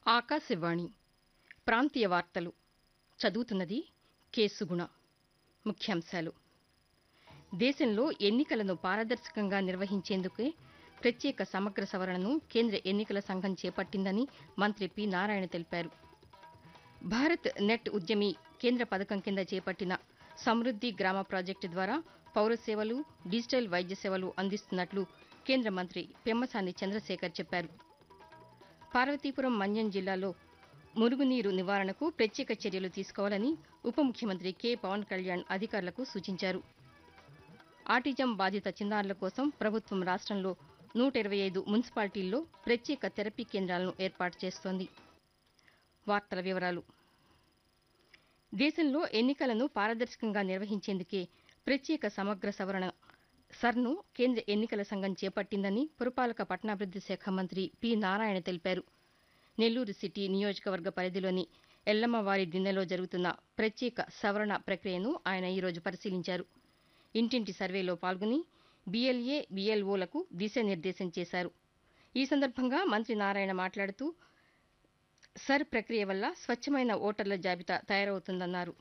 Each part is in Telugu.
ఆకాశవాణి ప్రాంతీయ వార్తలు చదువుతున్నది కె సుగుణ ముఖ్యాంశాలు దేశంలో ఎన్నికలను పారదర్శకంగా నిర్వహించేందుకే ప్రత్యేక సమగ్ర సవరణను కేంద్ర ఎన్నికల సంఘం చేపట్టిందని మంత్రి పి నారాయణ తెలిపారు భారత్ నెట్ ఉద్యమి కేంద్ర పథకం కింద చేపట్టిన సమృద్ది గ్రామ ప్రాజెక్టు ద్వారా పౌర సేవలు డిజిటల్ వైద్య సేవలు అందిస్తున్నట్లు కేంద్ర మంత్రి పెమ్మసాని చంద్రశేఖర్ చెప్పారు పార్వతీపురం మన్యం జిల్లాలో మురుగునీరు నివారణకు ప్రత్యేక చర్యలు తీసుకోవాలని ఉప ముఖ్యమంత్రి కె పవన్ కళ్యాణ్ అధికారులకు సూచించారు ఆటిజం బాధిత చిన్నారుల కోసం ప్రభుత్వం రాష్ట్రంలో నూట ఇరవై ఐదు మున్సిపాలిటీల్లో ప్రత్యేక థెరపీ కేంద్రాలను ఏర్పాటు చేస్తోంది వార్తల వివరాలు దేశంలో ఎన్నికలను పారదర్శకంగా నిర్వహించేందుకే ప్రత్యేక సమగ్ర సవరణ సర్ను కేంద్ర ఎన్నికల సంఘం చేపట్టిందని పురపాలక పట్టణాభివృద్ది శాఖ మంత్రి పి నారాయణ తెలిపారు నెల్లూరు సిటీ నియోజకవర్గ పరిధిలోని ఎల్లమ్మవారి దిన్నెలో జరుగుతున్న ప్రత్యేక సవరణ ప్రక్రియను ఆయన ఈరోజు పరిశీలించారు ఇంటింటి సర్వేలో పాల్గొని బీఎల్ఏ బీఎల్ఓలకు దిశానిర్దేశం చేశారు ఈ సందర్భంగా మంత్రి నారాయణ మాట్లాడుతూ సర్ ప్రక్రియ వల్ల స్వచ్ఛమైన ఓటర్ల జాబితా తయారవుతుందన్నారు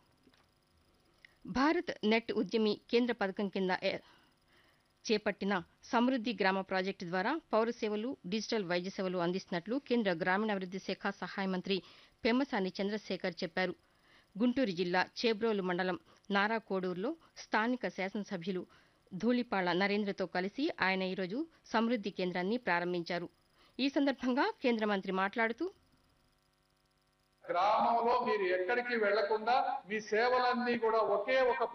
భారత్ నెట్ ఉద్యమి కేంద్ర పథకం కింద ఏ- చేపట్టిన సమృద్ది గ్రామ ప్రాజెక్టు ద్వారా పౌర సేవలు డిజిటల్ వైద్య సేవలు అందిస్తున్నట్లు కేంద్ర గ్రామీణాభివృద్ది శాఖ సహాయ మంత్రి పెమ్మసాని చంద్రశేఖర్ చెప్పారు గుంటూరు జిల్లా చేబ్రోలు మండలం నారాకోడూరులో స్థానిక శాసనసభ్యులు ధూళిపాళ్ల నరేంద్రతో కలిసి ఆయన ఈరోజు సమృద్ది కేంద్రాన్ని ప్రారంభించారు ఈ సందర్భంగా కేంద్ర మంత్రి మాట్లాడుతూ గ్రామంలో మీరు ఎక్కడికి వెళ్లకుండా మీ సేవలన్నీ కూడా ఒకే ఒక